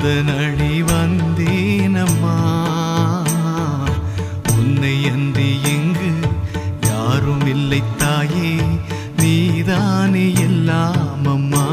உந்தனடி வந்தேனம்மா உன்னை அன்றி எங்கு யாரும் இல்லை தாயே நீதானே எல்லாம் அம்மா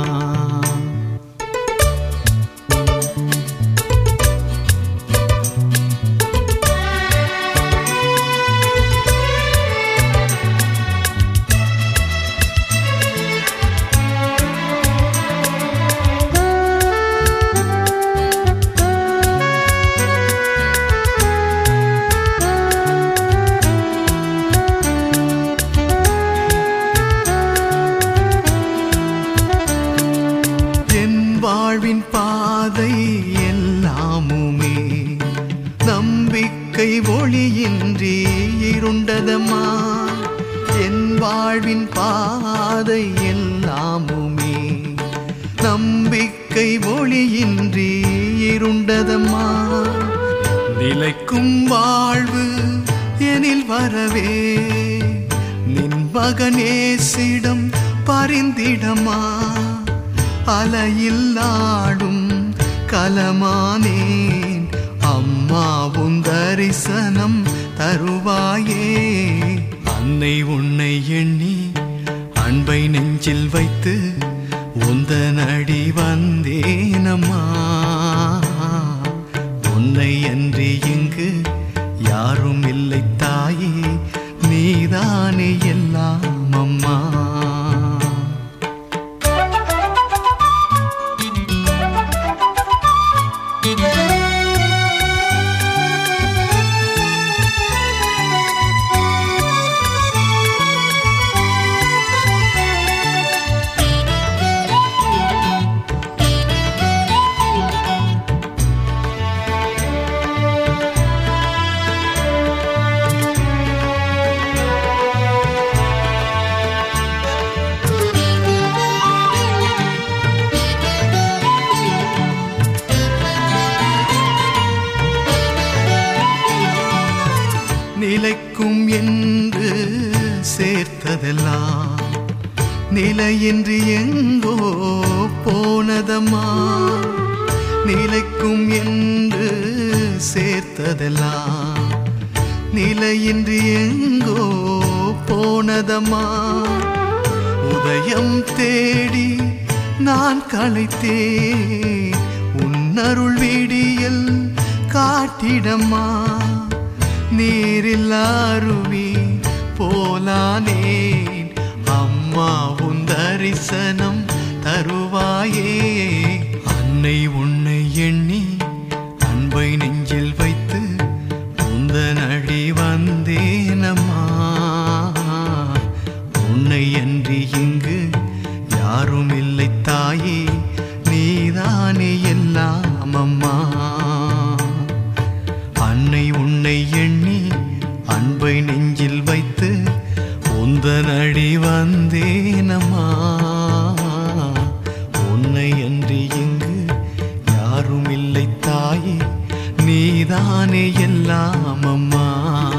என் வாழ்வின் பாதை எல்லாமுமே நம்பிக்கை ஒளியின்றி இருண்டதம்மா என் வாழ்வின் பாதை எல்லாமுமே நம்பிக்கை ஒளியின்றி இருண்டதம்மா நிலைக்கும் வாழ்வு எனில் வரவே நின் மகனேசிடம் பரிந்திடமா அலையில்லாடும் கலமானேன் அம்மாவும் தரிசனம் தருவாயே அன்னை உன்னை எண்ணி அன்பை நெஞ்சில் வைத்து உந்தனடி வந்தேனம்மா உன்னை அன்றி இங்கு யாரும் இல்லை தாயே நீதானே எல்லாம் அம்மா நிலைக்கும் என்று சேர்த்ததெல்லாம் நிலையின்றி எங்கோ போனதம்மா நிலைக்கும் என்று சேர்த்ததெல்லாம் நிலையின்றி எங்கோ போனதம்மா உதயம் தேடி நான் களைத்தேன் உன்னருள் விடியல் காட்டிடம்மா நீரில் அருவி போலானேன் அம்மா உன் தரிசனம் தருவாயே அன்னை உன்னை எண்ணி அன்பை நெஞ்சில் வைத்து உந்தனடி வந்தேனம்மா உன்னை அன்றி இங்கு யாரும் இல்லை தாயே நீதானே எல்லாம் அம்மா அன்னை உன்னை எண்ணி அன்பை நெஞ்சில் வைத்து உந்தனடி வந்தேனம்மா உன்னை அன்றி இங்கு யாரும் இல்லை தாயே நீதானே எல்லாம் அம்மா